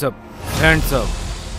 hands up hands up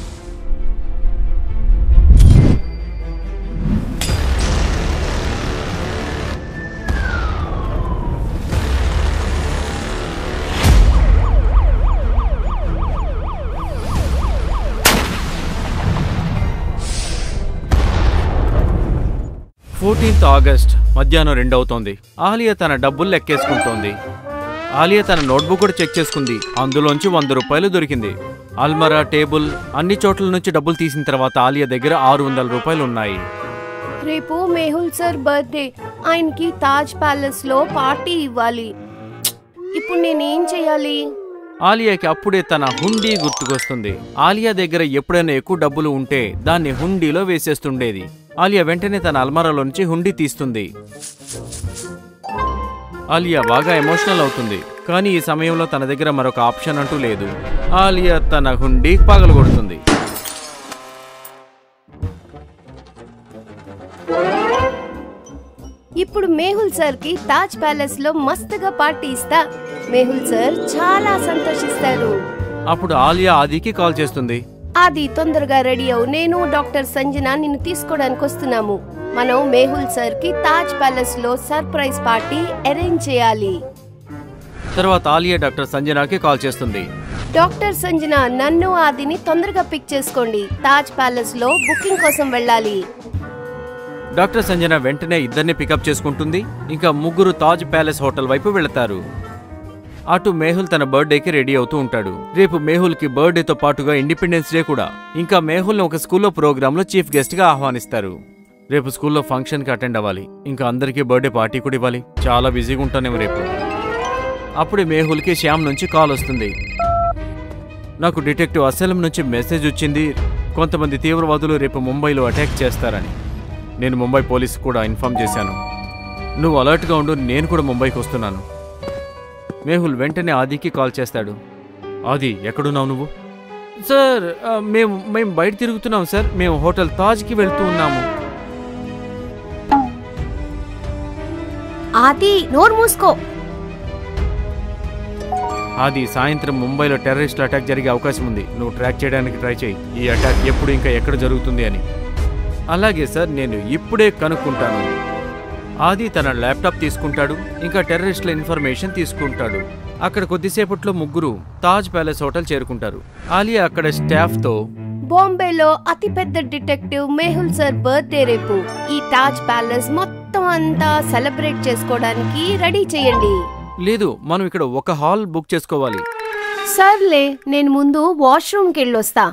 fourteenth August మధ్యాహ్నం రెండు అవుతోంది ఆలియా తన డబ్బులు లెక్కేసుకుంటోంది ఆలియా తన నోట్బుక్ కూడా చెక్ చేసుకుంది అందులోంచి వంద రూపాయలు దొరికింది అల్మరా టేబుల్ అన్ని చోట్ల నుంచి డబ్బులు తీసిన తర్వాత ఆలియా దగ్గర ఆరు వందల రూపాయలు ఉన్నాయి రేపు మేహుల్ సార్ బర్త్డే ఆయనకి తాజ్ ప్యాలెస్ లో పార్టీ ఇవ్వాలి ఇప్పుడు నేనేం చేయాలి ఆలియాకి అప్పుడే తన హుండీ గుర్తుకొస్తుంది ఆలియా దగ్గర ఎప్పుడైనా ఎక్కువ డబ్బులు ఉంటే దాన్ని హుండీలో వేసేస్తుండేది ఆలియా వెంటనే తన అల్మారాలోంచి హుండీ తీస్తుంది ఆలియా బాగా ఎమోషనల్ అవుతుంది కానీ ఈ సమయంలో తన దగ్గర మరొక ఆప్షన్ అంటూ లేదు ఆలియా తన హుండీ పగలగొడుతుంది ఇప్పుడు మేహుల్ సార్ కి తాజ్ ప్యాలెస్ లో మస్తుగా పార్టీ ఇస్తా మేహుల్ సార్ చాలా సంతోషిస్తారు అప్పుడు ఆలియా ఆదికి కాల్ చేస్తుంది అది తొందరగా రెడీ అవు నేను డాక్టర్ సంజన నిన్ను తీసుకోవడానికి వస్తున్నాము మనం మేహుల్ సార్ కి తాజ్ ప్యాలెస్ లో సర్ప్రైజ్ పార్టీ అరేంజ్ చేయాలి తర్వాత ఆలియా డాక్టర్ సంజనాకి కాల్ చేస్తుంది డాక్టర్ సంజన నన్ను ఆదిని తొందరగా పిక్ చేసుకోండి తాజ్ ప్యాలెస్ లో బుకింగ్ కోసం వెళ్ళాలి డాక్టర్ సంజన వెంటనే ఇద్దరిని పికప్ చేసుకుంటుంది ఇంకా ముగ్గురు తాజ్ ప్యాలెస్ హోటల్ వైపు వెళతారు అటు మేహుల్ తన బర్త్డేకి రెడీ అవుతూ ఉంటాడు రేపు మేహుల్కి బర్త్డేతో పాటుగా ఇండిపెండెన్స్ డే కూడా ఇంకా మేహుల్ని ఒక స్కూల్లో ప్రోగ్రాంలో చీఫ్ గెస్ట్గా ఆహ్వానిస్తారు రేపు స్కూల్లో ఫంక్షన్కి అటెండ్ అవ్వాలి ఇంకా అందరికీ బర్త్డే పార్టీ కూడా ఇవ్వాలి చాలా బిజీగా ఉంటానేమో రేపు అప్పుడే మేహుల్కి శ్యామ్ నుంచి కాల్ వస్తుంది నాకు డిటెక్టివ్ అసలం నుంచి మెసేజ్ వచ్చింది కొంతమంది తీవ్రవాదులు రేపు ముంబైలో అటాక్ చేస్తారని నేను ముంబై పోలీస్ కూడా ఇన్ఫార్మ్ చేశాను నువ్వు అలర్ట్గా ఉండు నేను కూడా ముంబైకి వస్తున్నాను మేహుల్ వెంటనే ఆదికి కాల్ చేస్తాడు ఆది ఎక్కడున్నావు నువ్వు సార్ ఆ, మేము మేము బయట తిరుగుతున్నాం సార్ మేము హోటల్ తాజ్కి వెళ్తూ ఉన్నాము ఆది నోరు మూసుకో ఆది సాయంత్రం ముంబైలో టెర్రరిస్ట్ అటాక్ జరిగే అవకాశం ఉంది నువ్వు ట్రాక్ చేయడానికి ట్రై చేయి ఈ అటాక్ ఎప్పుడు ఇంకా ఎక్కడ జరుగుతుంది అని అలాగే సార్ నేను ఇప్పుడే కనుక్కుంటాను ఆది తన ల్యాప్టాప్ తీసుకుంటాడు ఇంకా టెర్రరిస్టుల ఇన్ఫర్మేషన్ తీసుకుంటాడు అక్కడ కొద్దిసేపట్లో ముగ్గురు తాజ్ ప్యాలెస్ హోటల్ చేరుకుంటారు ఆలియా అక్కడ స్టాఫ్తో బాంబేలో అతి పెద్ద డిటెక్టివ్ మేహుల్ సార్ బర్త్డే రేపు ఈ తాజ్ ప్యాలెస్ మొత్తం అంతా సెలబ్రేట్ చేసుకోవడానికి రెడీ చేయండి లేదు మనం ఇక్కడ ఒక హాల్ బుక్ చేసుకోవాలి సర్లే నేను ముందు వాష్రూమ్కి వెళ్ళొస్తా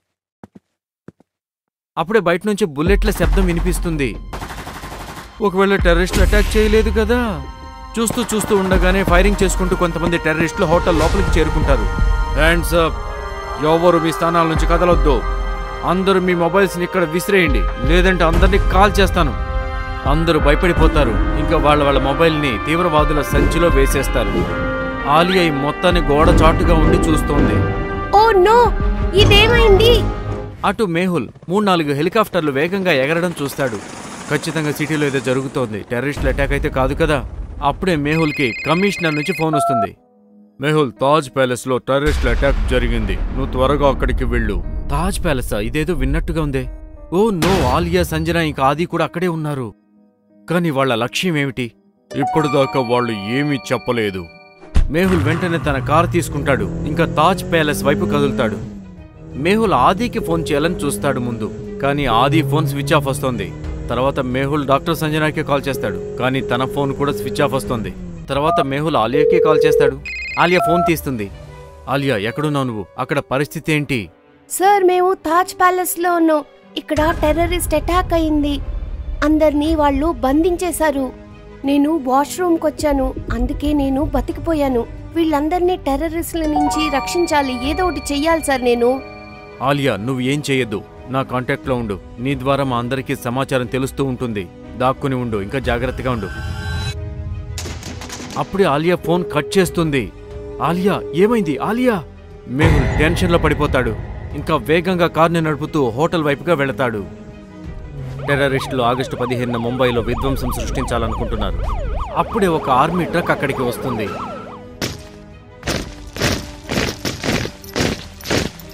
అప్పుడే బయట నుంచి బుల్లెట్ల శబ్దం వినిపిస్తుంది ఒకవేళ టెర్రరిస్టులు అటాక్ చేయలేదు కదా చూస్తూ చూస్తూ ఉండగానే ఫైరింగ్ చేసుకుంటూ కొంతమంది టెర్రరిస్టులు హోటల్ లోపలికి చేరుకుంటారు హ్యాండ్స్ అప్ ఎవరు మీ స్థానాల నుంచి కదలొద్దు అందరూ మీ మొబైల్స్ని ఇక్కడ విసిరేయండి లేదంటే అందరినీ కాల్ చేస్తాను అందరూ భయపడిపోతారు ఇంకా వాళ్ళ వాళ్ళ మొబైల్ని తీవ్రవాదుల సంచిలో వేసేస్తారు ఆలియా ఈ మొత్తాన్ని గోడ చాటుగా ఉండి చూస్తోంది ఓ నో ఇదేమైంది అటు మేహుల్ మూడు నాలుగు హెలికాప్టర్లు వేగంగా ఎగరడం చూస్తాడు ఖచ్చితంగా సిటీలో ఏదో జరుగుతోంది టెర్రరిస్టుల అటాక్ అయితే కాదు కదా అప్పుడే మేహుల్కి కమిషనర్ నుంచి ఫోన్ వస్తుంది మేహుల్ తాజ్ ప్యాలెస్ లో టెర్రరిస్టుల అటాక్ జరిగింది నువ్వు త్వరగా అక్కడికి వెళ్ళు తాజ్ ప్యాలెసా ఇదేదో విన్నట్టుగా ఉందే ఓ నో ఆలియా సంజన ఇంకా ఆది కూడా అక్కడే ఉన్నారు కానీ వాళ్ళ లక్ష్యం ఏమిటి ఇప్పటిదాకా వాళ్ళు ఏమీ చెప్పలేదు మేహుల్ వెంటనే తన కారు తీసుకుంటాడు ఇంకా తాజ్ ప్యాలెస్ వైపు కదులుతాడు మేహుల్ ఆదికి ఫోన్ చేయాలని చూస్తాడు ముందు కానీ ఆది ఫోన్ స్విచ్ ఆఫ్ వస్తోంది తర్వాత మేహుల్ డాక్టర్ సంజనాకి కాల్ చేస్తాడు కానీ తన ఫోన్ కూడా స్విచ్ ఆఫ్ వస్తుంది తర్వాత మేహుల్ ఆలియాకి కాల్ చేస్తాడు ఆలియా ఫోన్ తీస్తుంది ఆలియా ఎక్కడున్నావు నువ్వు అక్కడ పరిస్థితి ఏంటి సార్ మేము తాజ్ ప్యాలెస్ లో ఉన్నాం ఇక్కడ టెర్రరిస్ట్ అటాక్ అయింది అందరినీ వాళ్ళు బంధించేశారు నేను వాష్రూమ్కి వచ్చాను అందుకే నేను బతికిపోయాను వీళ్ళందరినీ టెర్రరిస్టుల నుంచి రక్షించాలి ఏదో ఒకటి చెయ్యాలి సార్ నేను ఆలియా నువ్వు ఏం చేయొద్దు నా కాంటాక్ట్లో ఉండు నీ ద్వారా మా అందరికీ సమాచారం తెలుస్తూ ఉంటుంది దాక్కుని ఉండు ఇంకా జాగ్రత్తగా ఉండు అప్పుడే ఆలియా ఫోన్ కట్ చేస్తుంది ఆలియా ఏమైంది ఆలియా మేహుల్ టెన్షన్లో పడిపోతాడు ఇంకా వేగంగా కార్ని నడుపుతూ హోటల్ వైపుగా వెళతాడు టెర్రరిస్టులు ఆగస్టు పదిహేనున ముంబైలో విధ్వంసం సృష్టించాలనుకుంటున్నారు అప్పుడే ఒక ఆర్మీ ట్రక్ అక్కడికి వస్తుంది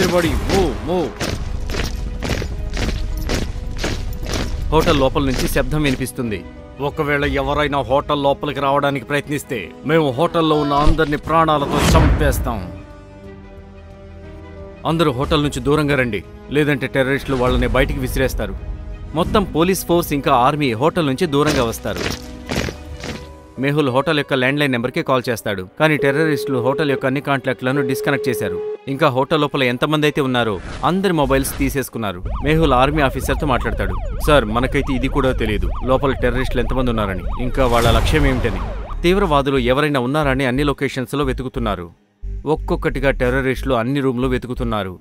ఎవ్రీబడి మూవ్ మూవ్ హోటల్ లోపల నుంచి శబ్దం వినిపిస్తుంది ఒకవేళ ఎవరైనా హోటల్ లోపలికి రావడానికి ప్రయత్నిస్తే మేము హోటల్లో ఉన్న అందరిని ప్రాణాలతో చంపేస్తాం అందరూ హోటల్ నుంచి దూరంగా రండి లేదంటే టెర్రరిస్టులు వాళ్ళని బయటికి విసిరేస్తారు మొత్తం పోలీస్ ఫోర్స్ ఇంకా ఆర్మీ హోటల్ నుంచి దూరంగా వస్తారు మేహుల్ హోటల్ యొక్క ల్యాండ్లైన్ నెంబర్కి కాల్ చేస్తాడు కానీ టెర్రరిస్టులు హోటల్ యొక్క అన్ని కాంటాక్ట్లను డిస్కనెక్ట్ చేశారు ఇంకా హోటల్ లోపల ఎంతమంది అయితే ఉన్నారో అందరి మొబైల్స్ తీసేసుకున్నారు మేహుల్ ఆర్మీ ఆఫీసర్తో మాట్లాడతాడు సార్ మనకైతే ఇది కూడా తెలియదు లోపల టెర్రరిస్టులు ఎంతమంది ఉన్నారని ఇంకా వాళ్ళ లక్ష్యం ఏమిటని తీవ్రవాదులు ఎవరైనా ఉన్నారని అన్ని లొకేషన్స్లో వెతుకుతున్నారు ఒక్కొక్కటిగా టెర్రరిస్టులు అన్ని రూమ్లు వెతుకుతున్నారు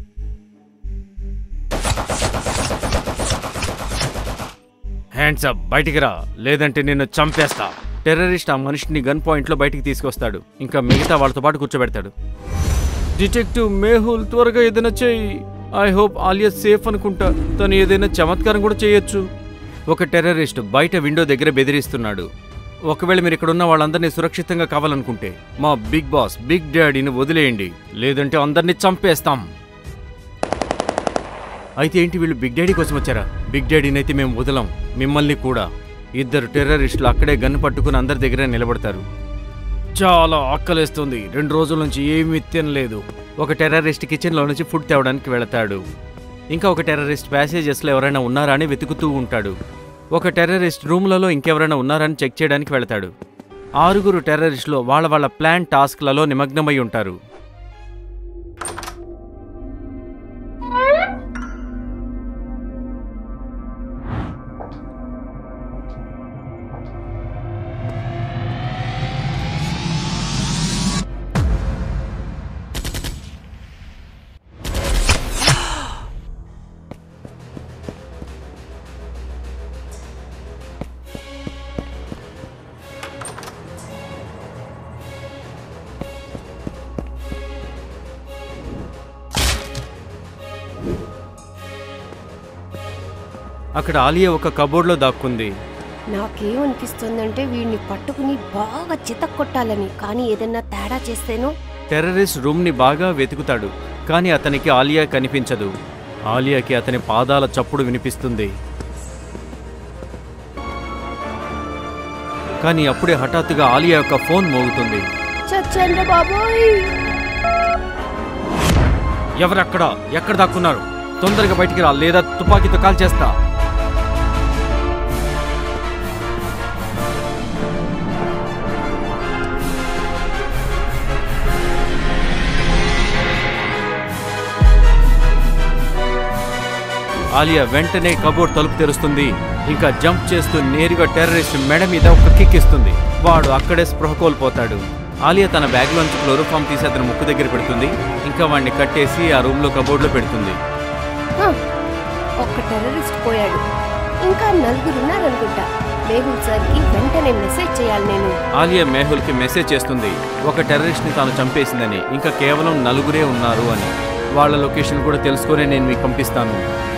హ్యాండ్స్ అప్ బయటికి రా లేదంటే నిన్ను చంపేస్తా టెర్రరిస్ట్ ఆ మనిషిని గన్ పాయింట్లో బయటికి తీసుకొస్తాడు ఇంకా మిగతా వాళ్ళతో పాటు కూర్చోబెడతాడు డిటెక్టివ్ మేహుల్ త్వరగా ఏదైనా చేయి ఐ హోప్ ఆలియా సేఫ్ అనుకుంటా తను ఏదైనా చమత్కారం కూడా చేయొచ్చు ఒక టెర్రరిస్ట్ బయట విండో దగ్గర బెదిరిస్తున్నాడు ఒకవేళ మీరు ఇక్కడ ఉన్న వాళ్ళందరినీ సురక్షితంగా కావాలనుకుంటే మా బిగ్ బాస్ బిగ్ డాడీని వదిలేయండి లేదంటే అందరినీ చంపేస్తాం అయితే ఏంటి వీళ్ళు బిగ్ డాడీ కోసం వచ్చారా బిగ్ డాడీని అయితే మేము వదలం మిమ్మల్ని కూడా ఇద్దరు టెర్రరిస్టులు అక్కడే గన్ పట్టుకుని అందరి దగ్గర నిలబడతారు చాలా ఆకలేస్తుంది రెండు రోజుల నుంచి ఏమీ తినలేదు ఒక టెర్రరిస్ట్ కిచెన్లో నుంచి ఫుడ్ తేవడానికి వెళతాడు ఇంకా ఒక టెర్రరిస్ట్ ప్యాసేజెస్లో ఎవరైనా ఉన్నారా అని వెతుకుతూ ఉంటాడు ఒక టెర్రరిస్ట్ రూమ్లలో ఇంకెవరైనా ఉన్నారని చెక్ చేయడానికి వెళతాడు ఆరుగురు టెర్రరిస్టులు వాళ్ళ వాళ్ళ ప్లాన్ టాస్క్లలో నిమగ్నమై ఉంటారు అక్కడ ఆలియా ఒక కబోర్డ్లో దాక్కుంది నాకేమనిపిస్తుందంటే వీడిని పట్టుకుని బాగా చితక్కొట్టాలని కానీ ఏదన్నా తేడా చేస్తేనో టెర్రరిస్ట్ రూమ్ని బాగా వెతుకుతాడు కానీ అతనికి ఆలియా కనిపించదు ఆలియాకి అతని పాదాల చప్పుడు వినిపిస్తుంది కానీ అప్పుడే హఠాత్తుగా ఆలియా యొక్క ఫోన్ మోగుతుంది చచ్చండ్ర బాబోయ్ ఎవరక్కడ ఎక్కడ దాక్కున్నారు తొందరగా బయటికి రా లేదా తుపాకీతో కాల్ చేస్తా ఆలియా వెంటనే కబోర్డ్ తలుపు తెరుస్తుంది ఇంకా జంప్ చేస్తూ నేరుగా టెర్రరిస్ట్ మెడ మీద ఒక కిక్ ఇస్తుంది వాడు అక్కడే స్పృహ కోల్పోతాడు ఆలియా తన బ్యాగ్లోంచి క్లోరోఫామ్ తీసి అతని ముక్కు దగ్గర పెడుతుంది ఇంకా వాడిని కట్టేసి ఆ రూమ్లో కబోర్డ్లో పెడుతుంది హ, ఒక్క టెర్రరిస్ట్ పోయాడు ఇంకా నలుగురు ఉన్నారనుకుంటా మేహుల్ సార్కి వెంటనే మెసేజ్ చేయాలి నేను ఆలియా మేహుల్కి మెసేజ్ చేస్తుంది ఒక టెర్రరిస్ట్ని తాను చంపేసిందని ఇంకా కేవలం నలుగురే ఉన్నారు అని వాళ్ళ లొకేషన్ కూడా తెలుసుకొని నేను మీకు పంపిస్తాను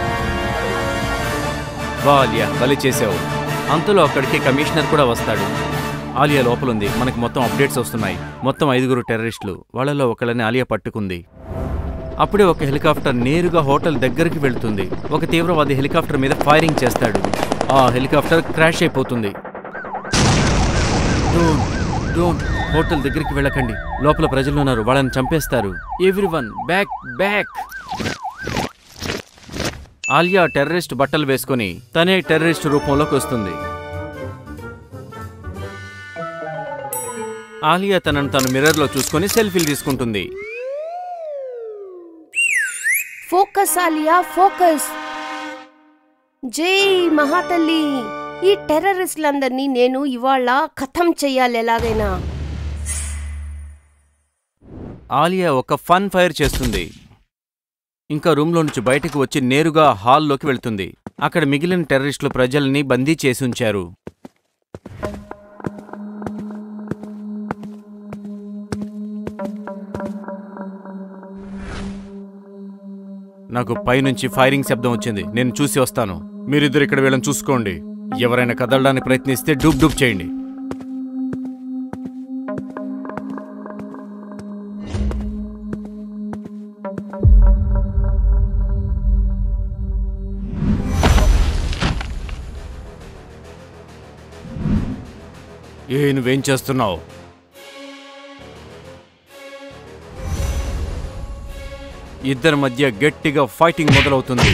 వా ఆలియా బలి చేసావు అంతలో అక్కడికి కమిషనర్ కూడా వస్తాడు ఆలియా లోపలుంది మనకి మొత్తం అప్డేట్స్ వస్తున్నాయి మొత్తం ఐదుగురు టెర్రరిస్టులు వాళ్ళలో ఒకళ్ళని ఆలియా పట్టుకుంది అప్పుడే ఒక హెలికాప్టర్ నేరుగా హోటల్ దగ్గరికి వెళ్తుంది ఒక తీవ్రవాది హెలికాప్టర్ మీద ఫైరింగ్ చేస్తాడు ఆ హెలికాప్టర్ క్రాష్ అయిపోతుంది డోంట్ డోంట్ హోటల్ దగ్గరికి వెళ్ళకండి లోపల ప్రజలు ఉన్నారు వాళ్ళని చంపేస్తారు everyone back back Alia terrorist బట్టలు వేసుకొని తనే టెర్రరిస్ట్ రూపంలోకి వస్తుంది ఆలియా తనను తను మిర్రర్లో చూసుకొని సెల్ఫీలు తీసుకుంటుంది ఫోకస్ ఆలియా ఫోకస్ జై మహాతల్లి ఈ టెర్రరిస్టులందరినీ నేను ఇవాళ ఖతం చెయ్యాలి ఎలాగైనా ఆలియా ఒక ఫన్ ఫైర్ చేస్తుంది ఇంకా రూమ్లో నుంచి బయటకు వచ్చి నేరుగా హాల్లోకి వెళ్తుంది అక్కడ మిగిలిన టెర్రరిస్టులు ప్రజల్ని బందీ చేసి ఉంచారు నాకు పైనుంచి ఫైరింగ్ శబ్దం వచ్చింది నేను చూసి వస్తాను మీరిద్దరు ఇక్కడ వీళ్ళని చూసుకోండి ఎవరైనా కదలడానికి ప్రయత్నిస్తే డూబ్ డూబ్ చేయండి ఏ నువ్వేం చేస్తున్నావు ఇద్దరి మధ్య గట్టిగా ఫైటింగ్ మొదలవుతుంది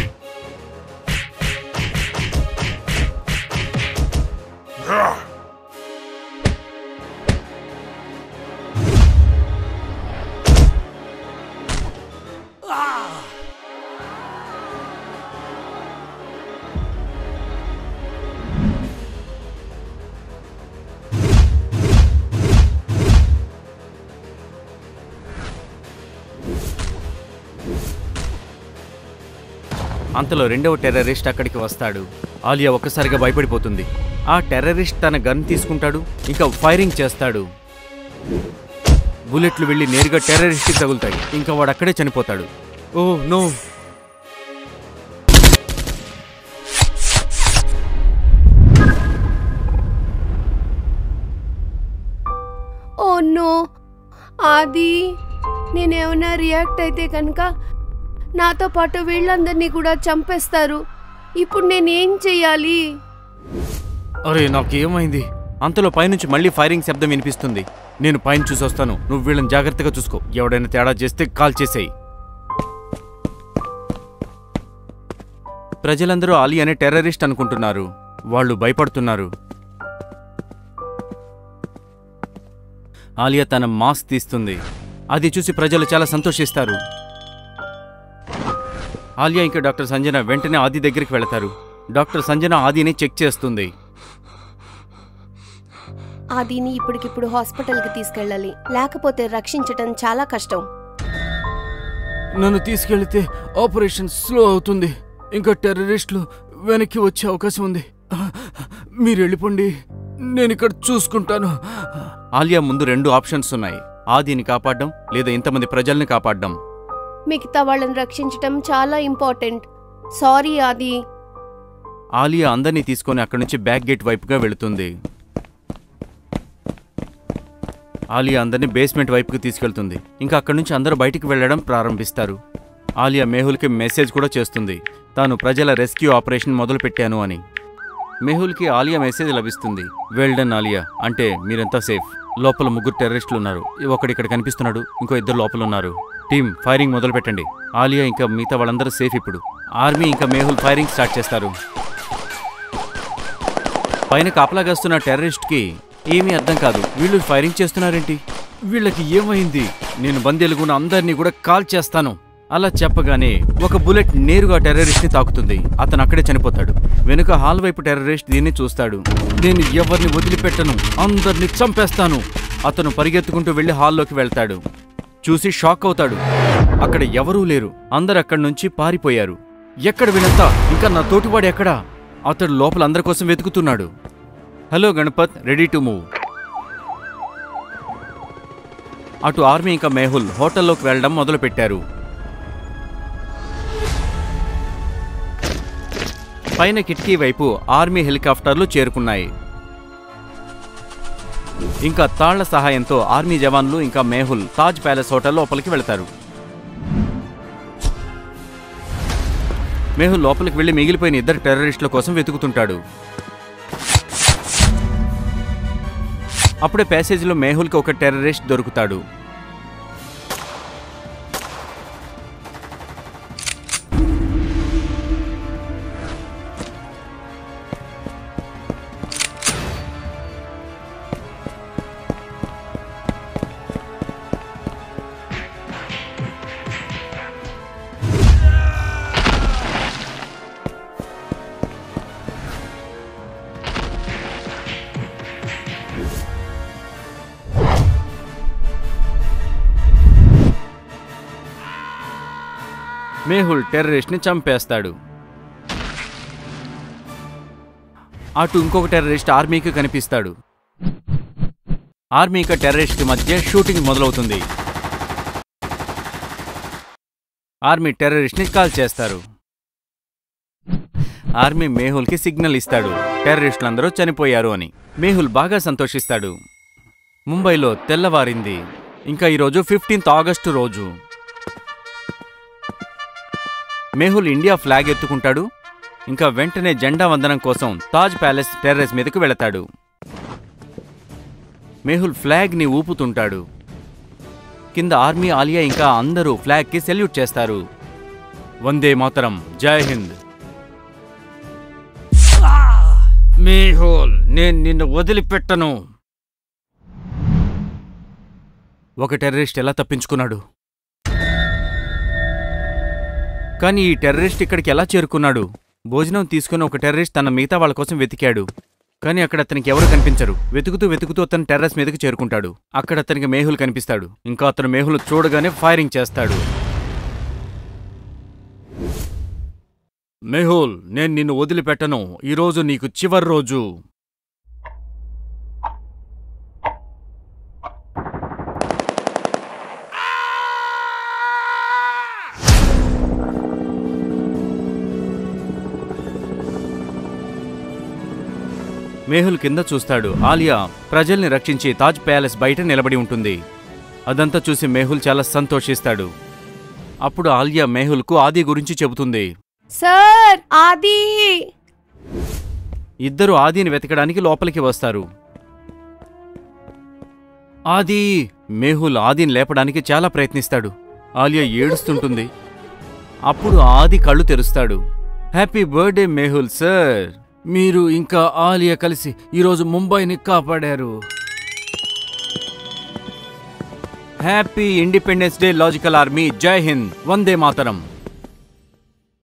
అంతలో రెండవ టెర్రరిస్ట్ అక్కడికి వస్తాడు ఆలియా ఒక్కసారిగా భయపడిపోతుంది ఆ టెర్రరిస్ట్ తన గన్ తీసుకుంటాడు ఇంకా ఫైరింగ్ చేస్తాడు బుల్లెట్లు వెళ్ళి నేరుగా టెర్రరిస్ట్కి తగులుతాయి ఇంకా వాడు అక్కడే చనిపోతాడు ఓ నో ఓ నో ఆది నేనేమైనా రియాక్ట్ అయితే కనుక నాతో పాటు వీళ్ళందరినీ కూడా చంపేస్తారు ఇప్పుడు నేనేం చెయ్యాలి అరే నాకేమైంది అంతలో పైనుంచి మళ్ళీ ఫైరింగ్ శబ్దం వినిపిస్తుంది నేను పైన చూసొస్తాను నువ్వు వీళ్ళని జాగ్రత్తగా చూసుకో ఎవడైనా తేడా చేస్తే కాల్ చేసేయి ప్రజలందరూ ఆలీ అనే టెర్రరిస్ట్ అనుకుంటున్నారు వాళ్ళు భయపడుతున్నారు ఆలియా తన మాస్క్ తీస్తుంది అది చూసి ప్రజలు చాలా సంతోషిస్తారు ఆలియా ఇంకా డాక్టర్ సంజన వెంటనే ఆది దగ్గరికి వెళతారు డాక్టర్ సంజన ఆదిని చెక్ చేస్తుంది ఆదిని ఇప్పటికిప్పుడు హాస్పిటల్కి తీసుకెళ్ళాలి లేకపోతే రక్షించటం చాలా కష్టం నన్ను తీసుకెళ్తే ఆపరేషన్ స్లో అవుతుంది ఇంకా టెర్రరిస్టులు వెనక్కి వచ్చే అవకాశం ఉంది మీరు వెళ్ళిపోండి నేను ఇక్కడ చూసుకుంటాను ఆలియా ముందు రెండు ఆప్షన్స్ ఉన్నాయి ఆదిని కాపాడడం లేదా ఇంతమంది ప్రజల్ని కాపాడడం మిగతా వాళ్ళని రక్షించటం చాలా ఇంపార్టెంట్ సారీ ఆది ఆలియా అందరినీ తీసుకొని అక్కడి నుంచి బ్యాక్ గేట్ వైపుగా వెళుతుంది ఆలియా అందరినీ బేస్మెంట్ వైపుకి తీసుకెళ్తుంది ఇంకా అక్కడి నుంచి అందరూ బయటికి వెళ్ళడం ప్రారంభిస్తారు ఆలియా మేహుల్కి మెసేజ్ కూడా చేస్తుంది తాను ప్రజల రెస్క్యూ ఆపరేషన్ మొదలు పెట్టాను అని మెహుల్కి ఆలియా మెసేజ్ లభిస్తుంది వెల్డన్ ఆలియా అంటే మీరంతా సేఫ్ లోపల ముగ్గురు టెర్రరిస్టులు ఉన్నారు ఒకడు ఇక్కడ కనిపిస్తున్నాడు ఇంకో ఇద్దరు లోపల ఉన్నారు టీం ఫైరింగ్ మొదలు పెట్టండి ఆలియా ఇంకా మిగతా వాళ్ళందరూ సేఫ్ ఇప్పుడు ఆర్మీ ఇంకా మేహుల్ ఫైరింగ్ స్టార్ట్ చేస్తారు పైన కాపలాగాస్తున్న టెర్రరిస్ట్కి ఏమీ అర్థం కాదు వీళ్ళు ఫైరింగ్ చేస్తున్నారేంటి వీళ్ళకి ఏమైంది నేను బందీలుగున్న అందరినీ కూడా కాల్ చేస్తాను అలా చెప్పగానే ఒక బుల్లెట్ నేరుగా టెర్రరిస్ట్ ని తాకుతుంది అతను అక్కడే చనిపోతాడు వెనుక హాల్ వైపు టెర్రరిస్ట్ దీన్ని చూస్తాడు నేను ఎవరిని వదిలిపెట్టను అందరిని చంపేస్తాను అతను పరిగెత్తుకుంటూ వెళ్లి హాల్లోకి వెళ్తాడు చూసి షాక్ అవుతాడు అక్కడ ఎవరూ లేరు అందరు అక్కడి నుంచి పారిపోయారు ఎక్కడ వినంతా ఇంకా నా తోటివాడు ఎక్కడా అతడు లోపల అందరి కోసం వెతుకుతున్నాడు hello Ganpat ready to move అటు ఆర్మీ ఇంకా మేహుల్ హోటల్లోకి వెళ్ళడం మొదలుపెట్టారు పైన కిటికీ వైపు ఆర్మీ హెలికాప్టర్లు చేరుకున్నాయి ఇంకా తాళ్ల సహాయంతో ఆర్మీ జవాన్లు ఇంకా మేహుల్ తాజ్ ప్యాలెస్ హోటల్ లోపలికి వెళతారు మేహుల్ లోపలికి వెళ్లి మిగిలిపోయిన ఇద్దరు టెర్రరిస్టుల కోసం వెతుకుతుంటాడు అప్పుడే ప్యాసేజీలో మేహుల్కి ఒక టెర్రరిస్ట్ దొరుకుతాడు మేహుల్ టెర్రరిస్ట్ని చంపేస్తాడు అటు ఇంకొక టెర్రరిస్ట్ ఆర్మీకి కనిపిస్తాడు ఆర్మీకి టెర్రరిస్ట్ మధ్య షూటింగ్ మొదలవుతుంది ఆర్మీ టెర్రరిస్ట్ని కాల్ చేస్తారు ఆర్మీ మేహుల్కి సిగ్నల్ ఇస్తాడు టెర్రరిస్టులందరూ చనిపోయారు అని మేహుల్ బాగా సంతోషిస్తాడు ముంబైలో తెల్లవారింది ఇంకా ఈరోజు ఫిఫ్టీన్త్ ఆగస్టు రోజు మేహుల్ ఇండియా ఫ్లాగ్ ఎత్తుకుంటాడు ఇంకా వెంటనే జెండా వందనం కోసం తాజ్ ప్యాలెస్ టెర్రస్ మీదకు వెళతాడు మేహుల్ ఫ్లాగ్ని ఊపుతుంటాడు కింద ఆర్మీ ఆలియా ఇంకా అందరూ ఫ్లాగ్కి సెల్యూట్ చేస్తారు వందే మాతరం జై హింద్ మేహుల్ నేను నిన్ను వదిలిపెట్టను ఒక టెర్రరిస్ట్ ఎలా తప్పించుకున్నాడు కానీ ఈ టెర్రరిస్ట్ ఇక్కడికి ఎలా చేరుకున్నాడు భోజనం తీసుకుని ఒక టెర్రరిస్ట్ తన మిగతా వాళ్ళ కోసం వెతికాడు కానీ అక్కడ అతనికి ఎవరు కనిపించరు వెతుకుతూ వెతుకుతూ అతను టెర్రస్ మీదకి చేరుకుంటాడు అక్కడ అతనికి మేహుల్ కనిపిస్తాడు ఇంకా అతను మేహుల్ చూడగానే ఫైరింగ్ చేస్తాడు మేహుల్ నేను నిన్ను వదిలిపెట్టను ఈరోజు నీకు చివరి రోజు మేహుల్ కింద చూస్తాడు ఆలియా ప్రజల్ని రక్షించి తాజ్ ప్యాలెస్ బయట నిలబడి ఉంటుంది అదంతా చూసి మేహుల్ చాలా సంతోషిస్తాడు అప్పుడు ఆలియా మేహుల్కు ఆది గురించి చెబుతుంది సార్ ఆది ఇద్దరు ఆదిని వెతకడానికి లోపలికి వస్తారు ఆది మేహుల్ ఆదిని లేపడానికి చాలా ప్రయత్నిస్తాడు ఆలియా ఏడుస్తుంటుంది అప్పుడు ఆది కళ్ళు తెరుస్తాడు హ్యాపీ బర్త్డే మేహుల్ సార్ మీరు ఇంకా ఆలియా కలిసి ఈరోజు ముంబైని కాపాడారు happy independence day logical army జై హింద్ వందే మాతరం